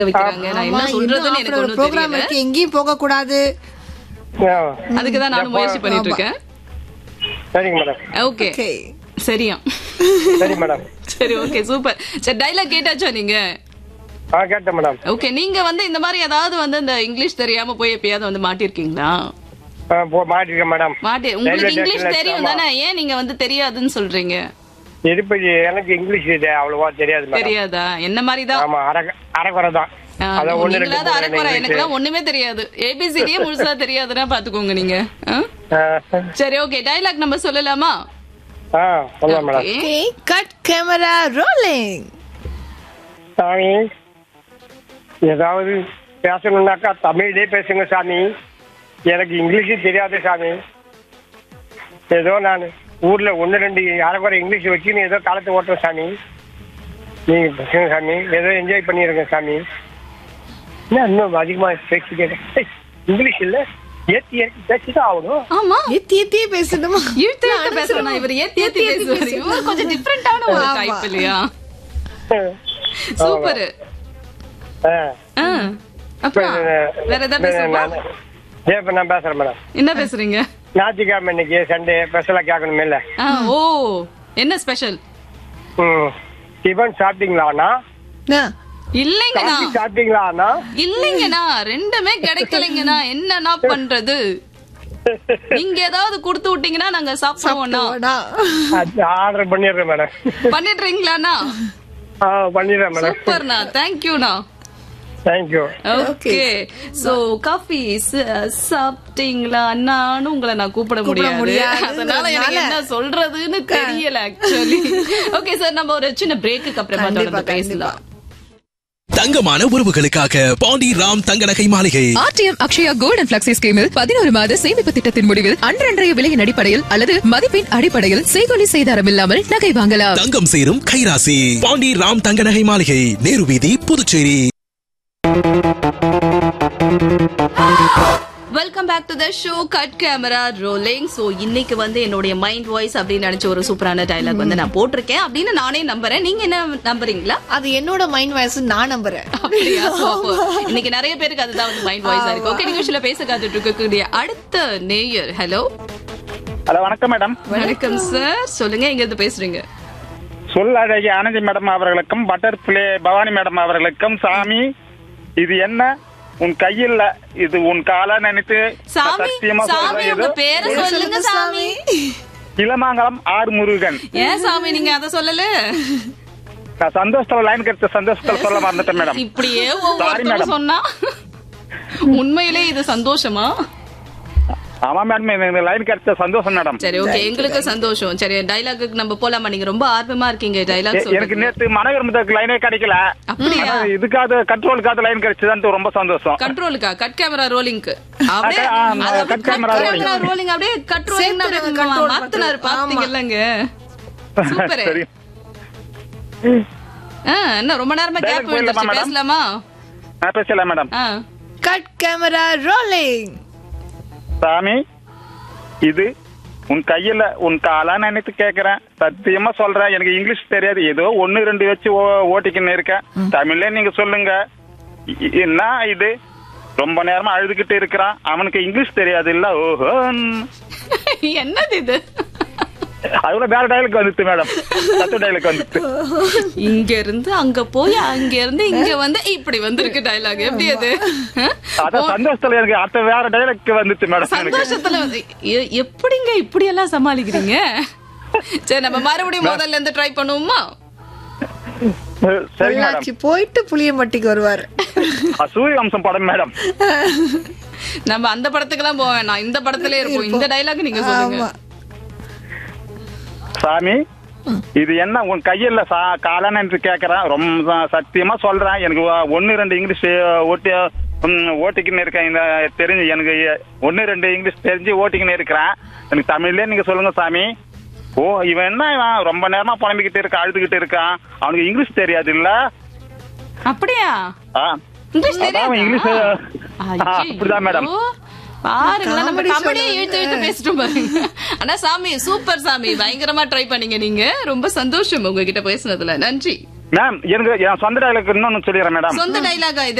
வைக்கிறாங்க நான் என்ன சொல்றதுன்னு எனக்கு ஒண்ணும் ப்ரோக்ராம் தெரியல இருக்கு எங்கேயும் போக கூடாது ஆ, அதுக்கு தான் நானும் முயற்சி பண்ணிட்டு இருக்கேன் சரிங்க மேடம் ஓகே ஓகே சரியா சரி மேடம் சரி ஓகே சூப்பர் சரி டைலாக் கேட்டாச்சா நீங்க ஆ கேட்டேன் மேடம் ஓகே நீங்க வந்து இந்த மாதிரி ஏதாவது வந்து இந்த இங்கிலீஷ் தெரியாம போய் எப்பயாவது வந்து மாட்டிருக்கீங்களா ஆ, போ மாட்டிருக்கேன் மேடம் மாட்டி உங்களுக்கு Railway இங்கிலீஷ் station ல தெரியும் ஆமா. தானே ஏன் நீங்க வந்து தெரியாதுன்னு சொல்றீங்க திருப்பதி எனக்கு இங்கிலீஷ் இது அவ்வளவா தெரியாது மேடம் தெரியாதா என்ன மாதிரி தான் ஆமா அரை அரைக்குறை தான் அதான் ஒண்ணு ரெண்டு நீங்களாவது மூணு அரைக்குறை இங்கிலீஷ். எனக்குலாம் ஒண்ணுமே தெரியாது ஏபிசிடியே முழுசா தெரியாதுன்னா பாத்துக்கோங்க நீங்க ஆ? ஆ, சரி ஓகே டைலாக் நம்ம சொல்லலாமா ஆ சொல்லலாம் madam Okay. Okay cut camera rolling சாமி ஏதாவது பேசணும்னாக்கா தமிழ்லயே பேசுங்க சாமி எனக்கு இங்கிலீஷு தெரியாது சாமி ஏதோ நான் ஊர்ல ஒன்று ரெண்டு அரைக்குறை இங்கிலீஷ் வச்சு ஏதோ காலத்தை ஓட்டுறேன் சாமி நீங்க பேசுங்க சாமி ஏதோ என்ஜாய் பண்ணிருங்க சாமி என்ன இன்னும் அதிகமா பேசிக்கிறேன் இங்கிலீஷ் இல்ல ஏத்தி ஏத்தி பேசிதான் ஆகணும் ஆமா ஏத்தி ஏத்தியே பேசணுமா இழுத்து இழுத்து பேசுறேன் இவர் ஏத்தி ஏத்தி பேசுவாரு இவர் கொஞ்சம் டிஃப்ரெண்டான ஒரு ஆமா. டைப் இல்லையா சூப்பர் ஆ. அப்புறம் வேற ஏதாவது பேசுவோமா ஏன் இப்ப நான் பேசுறேன் மேடம் என்ன பேசுறீங்க ஞாயிற்றுக்கிழமை இன்னைக்கு சண்டே ஸ்பெஷலா கேட்கணுமே இல்ல ஆ, ஓ என்ன ஸ்பெஷல் ம் டிஃபன் சாப்பிட்டீங்களாண்ணா ஆ, இல்லைங்கண்ணா காஃபி சாப்பிட்டீங்களாண்ணா இல்லைங்கண்ணா ரெண்டுமே கிடைக்கலைங்கண்ணா என்னண்ணா பண்றது நீங்க ஏதாவது கொடுத்து விட்டீங்கன்னா நாங்க சாப்பிடுவோம்னா போடா. ஆர்டர் பண்ணிடுறேன் மேடம் பண்ணிடுறீங்களாண்ணா ஆ பண்ணிடுறேன் மேடம் சூப்பர்ண்ணா தேங்க்யூண்ணா தேங்க்யூ ஓகே சோ காஃபி சாப்பிட்டீங்களா அண்ணான்னு உங்களை நான் கூப்பிட கூப்பிட முடியாது முடியாது. அதனால எனக்கு என்ன சொல்றதுன்னு தெரியல ஆக்சுவலி ஓகே சார் நம்ம ஒரு சின்ன பிரேக்குக்கு அப்புறமா கண்டிப்பா, தொடர்ந்து பேசலாம் தங்கமான உறவுகளுக்காக பாண்டி ராம் தங்க நகை மாளிகை ஆர்டிஎம் அக்ஷயா கோல்டன் பிளக்ஸி ஸ்கீமில் பதினோரு மாத சேமிப்பு திட்டத்தின் முடிவில் அன்றன்றைய விலையின் அடிப்படையில் அல்லது மதிப்பின் அடிப்படையில் செய்கொலி செய்தாரம் இல்லாமல் நகை வாங்கலாம் தங்கம் சேரும் கைராசி பாண்டி ராம் தங்க நகை மாளிகை நேரு வீதி Puducherry welcome back to the show cut camera rolling so இன்னைக்கு வந்து என்னுடைய மைண்ட் வாய்ஸ் அப்படின்னு நினைச்ச ஒரு சூப்பரான டைலாக் வந்து நான் போட்டிருக்கேன் அப்படின்னு நானே நம்புறேன் நீங்க என்ன நம்புறீங்களா அது என்னோட மைண்ட் வாய்ஸ் நான் நம்புறேன் அப்படியா So, அப்போ இன்னைக்கு நிறைய பேருக்கு அதுதான் வந்து மைண்ட் வாய்ஸா இருக்கு ஓகே நிகழ்ச்சியில பேச காத்துட்டு இருக்கக்கூடிய அடுத்த நேயர் ஹலோ ஹலோ வணக்கம் மேடம் வணக்கம் சார் சொல்லுங்க எங்க இருந்து பேசுறீங்க சொல்லழகி ஆனந்தி மேடம் அவர்களுக்கும் பட்டர்ஃபிளே பவானி மேடம் அவர்களுக்கும் சாமி இது என்ன உன் கையில் இது உன் கால நினைத்து சாமி சத்தியமா சாமி சொல்றேன் உங்க இது பேரை சொல்லுங்க சாமி இளமாங்கலம் ஆர் முருகன் ஏன் சாமி நீங்க அத சொல்லல நான் சந்தோஷத்துல லைன் கிடைச்ச சந்தோஷத்துல சொல்ல மறந்துட்டேன் மேடம் இப்படியே Sorry, ஒவ்வொருத்தரும் madam. சொன்னா உண்மையிலே இது சந்தோஷமா ஆமா மேடம் எனக்கு லைன் கிடைச்ச சந்தோஷம் மேடம் சரி ஓகே எங்களுக்கு சந்தோஷம் சரி டைலாக்கு நம்ம போலாமா நீங்க ரொம்ப ஆர்வமா இருக்கீங்க டைலாக் எ- எனக்கு சொல்றீங்க நேத்து மனைவி லைனே கிடைக்கல அப்படியா? ஆனா இதுக்காவது கண்ட்ரோலுக்காவது லைன் கிடைச்சதுன்ட்டு ரொம்ப சந்தோஷம் கண்ட்ரோலுக்கா கட் கேமரா ரோலிங்க்கு அப்படியே ஆ, அது அப்படியே cut camera cut rolling. camera rolling அப்படியே கட் ரோலிங் சேர்த்து அப்படியே control மாத்துனாரு பண்றது. பாத்தீங்கல்லங்க சூப்பர் சரி என்ன ரொம்ப நேரமா Dialogue கேப் போயிடலாமா, விழுந்துருச்சு madam? பேசலாமா நான் பேசல மேடம் ஆ. கட் கேமரா ரோலிங் சாமி இது உன் கையில உன் காலா நினைத்து கேக்குறேன் சத்தியமா சொல்றேன் எனக்கு இங்கிலீஷ் தெரியாது ஏதோ ஒன்னு ரெண்டு வச்சு ஓ- ஓட்டிக்கின்னு இருக்கேன் தமிழ்ல நீங்க சொல்லுங்க இ- என்ன இது ரொம்ப நேரமா அழுதுகிட்டு இருக்கிறான் அவனுக்கு இங்கிலீஷ் தெரியாது இல்ல ஓஹோ என்னது இது அதுல வேற டைலுக்கு வந்துட்டு மேடம் தத்து டைலுக்கு வந்துட்டு இங்க இருந்து அங்க போய் அங்க இருந்து இங்க வந்து இப்படி வந்திருக்கு டைலாக் எப்படி அது அதான் சந்தோஷத்துல எனக்கு அடுத்த வேற டைலுக்கு வந்துட்டு மேடம் எனக்கு சந்தோஷத்துல வந்து எ- எப்படிங்க இப்படி எல்லாம் சமாளிக்கிறீங்க சரி நம்ம மறுபடியும் முதல்ல இருந்து ட்ரை பண்ணுவோமா சரி மேடம் பொள்ளாச்சி போயிட்டு புளியம்பட்டிக்கு வருவாரு சூரிய வம்சம் படம் மேடம் நம்ம அந்த படத்துக்கெல்லாம் போக வேணாம் இந்த படத்திலே இருப்போம் இந்த டைலாக் நீங்க சொல்லுங்க ஆமா சாமி இது என்ன உன் கையில சா காலன் என்று கேக்குறேன் ரொம்ப சத்தியமா சொல்றேன் எனக்கு ஒ- ஒண்ணு ரெண்டு இங்கிலீஷ் ஓட்டி ம், ஓட்டிக்கின்னு இருக்கேன் இந்த தெரிஞ்சு எனக்கு ஒண்ணு ரெண்டு இங்கிலீஷ் தெரிஞ்சு ஓட்டிக்கின்னு இருக்கிறேன் எனக்கு தமிழ்லயே நீங்க சொல்லுங்க சாமி ஓ இவன் என்ன இவன் ரொம்ப நேரமா புலம்பிக்கிட்டு இருக்கான் அழுதுகிட்டு இருக்கான் அவனுக்கு இங்கிலீஷ் தெரியாது இல்ல அப்படியா ஆ. இங்கிலீஷ் அதான் தெரியாதா? இங்கிலீஷ் ஆ, ஐயையோ. அப்படிதான் மேடம் பாருங்களேன் நம்ம Comedy தமிழே சொல்லுங்க. இழுத்து இழுத்து பேசிட்டோம் பாருங்க ஆனா சாமி சூப்பர் சாமி பயங்கரமா ட்ரை பண்ணீங்க நீங்க ரொம்ப சந்தோஷம் உங்ககிட்ட பேசுனதுல நன்றி மேம் எனக்கு என் சொந்த டைலாக் இன்னொன்னு சொல்லிடுறேன் மேடம் சொந்த டைலாகா இது